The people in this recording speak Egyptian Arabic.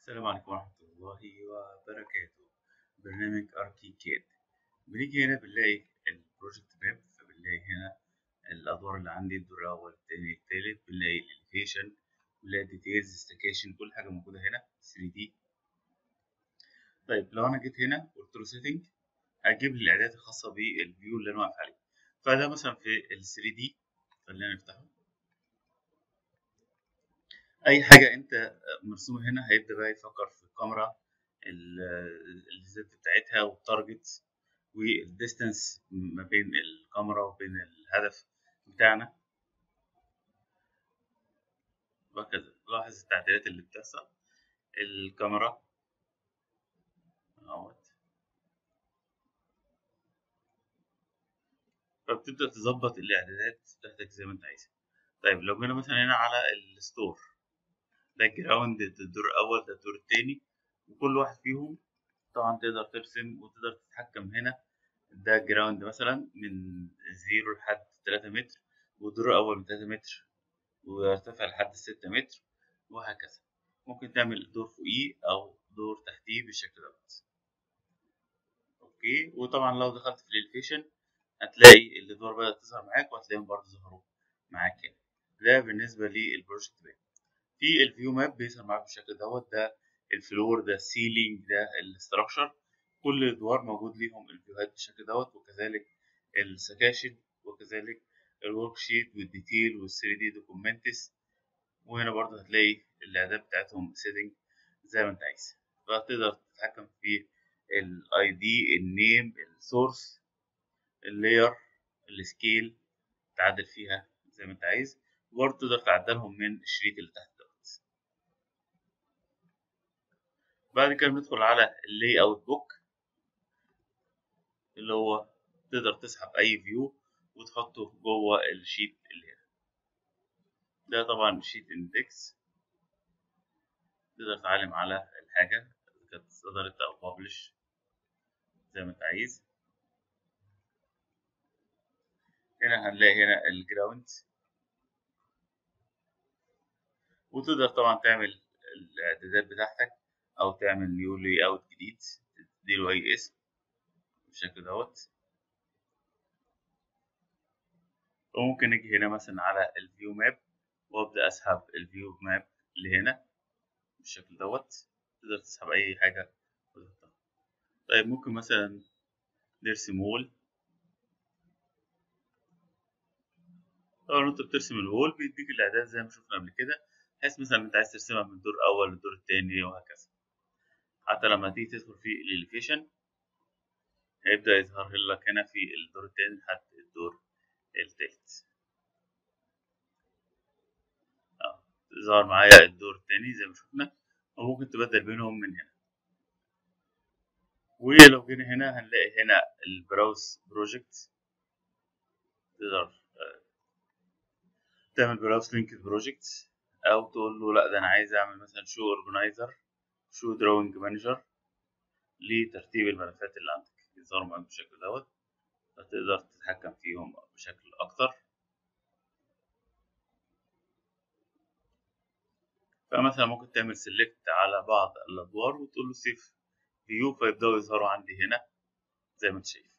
السلام عليكم ورحمة الله وبركاته برنامج أركي كاد بنيجي هنا بنلاقي البروجكت ماب فبنلاقي هنا الأدوار اللي عندي الدور الأول التاني التالت بنلاقي الإليفيشن بنلاقي ديتيلز ستيكيشن كل حاجة موجودة هنا 3D طيب لو أنا جيت هنا قلت له سيتنج هجيب لي الإعدادات الخاصة بالفيو اللي أنا واقف عليه فده مثلا في ال 3D خلينا نفتحه اي حاجه انت مرسومه هنا هيبدا بقى يفكر في الكاميرا الزد بتاعتها والتارجت والديستانس ما بين الكاميرا وبين الهدف بتاعنا وهكذا لاحظ التعديلات اللي بتحصل الكاميرا اهوت فبتبدا تظبط الاعدادات بتاعتك زي ما انت عايز طيب لو جينا مثلا هنا على الستور ده الجراوند ده الدور الأول ده الدور التاني وكل واحد فيهم طبعا تقدر ترسم وتقدر تتحكم هنا ده الجراوند مثلا من زيرو لحد تلاتة متر والدور الأول من تلاتة متر ويرتفع لحد ستة متر وهكذا ممكن تعمل دور فوقيه أو دور تحتيه بالشكل دوت أوكي وطبعا لو دخلت في الإليفيشن هتلاقي الأدوار بدأت تظهر معاك وهتلاقيهم برضه ظهروا معاك هنا ده بالنسبة للبروجكت ماب في الفيو ماب بيظهر معاك بالشكل دوت ده الفلور ده السيلينج ده الاستراكشر كل الادوار موجود ليهم الفيوهات بالشكل دوت وكذلك السكاشن وكذلك الورك شيت والديتيل والثري دي دوكيومنتس وهنا برضه هتلاقي الاعداد بتاعتهم سيتنج زي ما انت عايز فتقدر تتحكم في الاي دي النيم السورس اللاير السكيل تعدل فيها زي ما انت عايز وبرضه تقدر تعدلهم من الشريط اللي تحت بعد كده بندخل على اللاي اوت بوك اللي هو تقدر تسحب اي فيو وتحطه جوه الشيت اللي هنا ده طبعا شيت اندكس تقدر تعلم على الحاجة كانت صدرت او بابلش زي ما انت عايز هنا هنلاقي هنا الجراوند وتقدر طبعا تعمل الاعدادات بتاعتك او تعمل نيو لاي اوت جديد تديله اي اسم بالشكل دوت وممكن اجي هنا مثلا على الفيو ماب وابدا اسحب الفيو ماب اللي هنا بالشكل دوت تقدر تسحب اي حاجه وتحطها طيب ممكن مثلا نرسم وول طبعا انت بترسم الوول بيديك الاعداد زي ما شفنا قبل كده بحيث مثلا انت عايز ترسمها من الدور الاول للدور التاني وهكذا حتى لما تيجي تدخل في الإليفيشن هيبدأ يظهر لك هنا في الدور التاني لحد الدور التالت اه ظهر معايا الدور التاني زي ما شفنا وممكن تبدل بينهم من هنا ولو جينا هنا هنلاقي هنا البراوز بروجكت تقدر تعمل براوز لينك بروجكت او تقول له لا ده انا عايز اعمل مثلا شو اورجنايزر شو دراونج مانجر لترتيب الملفات اللي عندك يظهروا معاك بالشكل دوت فتقدر تتحكم فيهم بشكل اكتر فمثلا ممكن تعمل سيلكت على بعض الادوار وتقول له سيف فيو فيبداوا يظهروا عندي هنا زي ما انت شايف